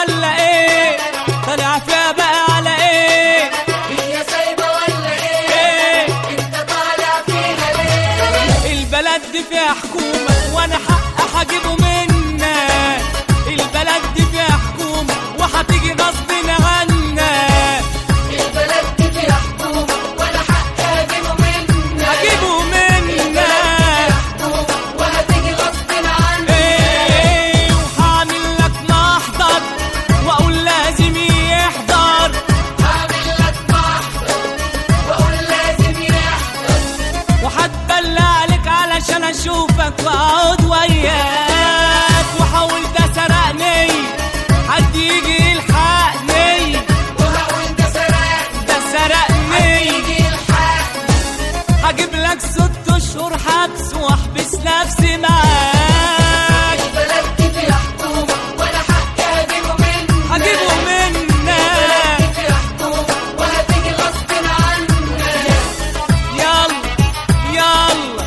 ولا ايه طالع فيها بقى على ايه هي سايبة ولا ايه ايه انت طالع فيها ليه البلد دي فيها حكومة وانا حق هجيبه منك البلد دي فيها حكومة وهتيجي غصب عنا البلد دي فيها حكومة ولا حق اجيبه منك هجيبه منك حكومة وهتيجي غصب عنك ايه وهعمل لك محضر واقول لازم يحضر هعمل لك محضر واقول لازم يحضر وهتبلى عليك علشان اشوفك واقعد وياك وحاول ده سرقني حد يجي يلحقني وهقول ده سرقني ده سرقني يجي الحق هجيب لك ست اشهر حبس واحبس نفسي معاك البلد دي فيها حكومة ولا حق اجيبه منك هجيبه منك البلد دي فيها حكومة وهتيجي غصب عنك يلا يلا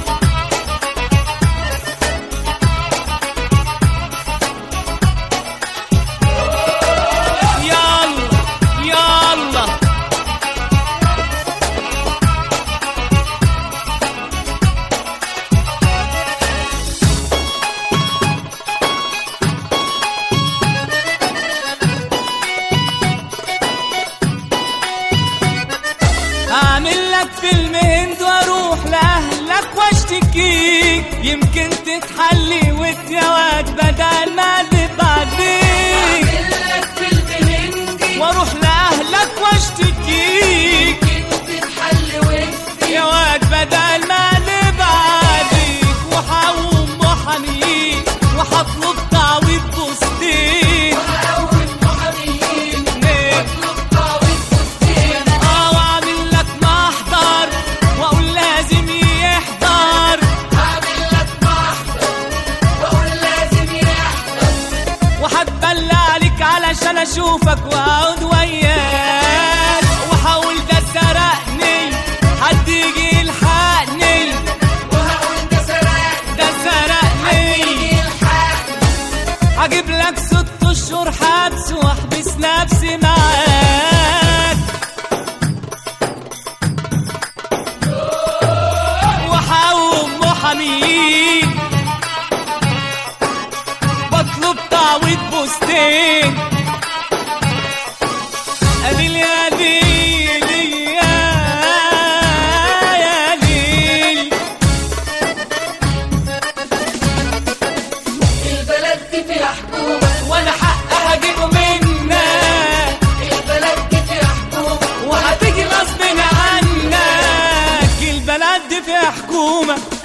يلا يلا اعمل لك فيلم هند واروح لاهلك واشتكيك يمكن تتحلي وتجواد بدل ما تبعديك لك فيلم هندي واروح لاهلك واشتكيك تتحل وانت يا واد بدل ما نبعدك وحاوم وحنين وحطلب تعويض بوستين اول محاميين ليه؟ اطلب تعويض فستين اه واعمل لك محضر واقول لازم يحضر هعمل لك محضر واقول لازم يحضر وهتبلى عليك علشان اشوفك واقعد وياك وحاول ده سرقني حد يجي يلحقني وهقول ده سرقني ده سرقني يجي الحق هجيب لك ست اشهر حبس واحبس نفسي معاك وحاوم محامين بطلب تعويض بوستين قليل يا ليل يا يا ليل البلد دي فيها حكومة وانا حق هجيبه منك البلد دي فيها حكومة وهتيجي غصب عنك البلد دي فيها حكومة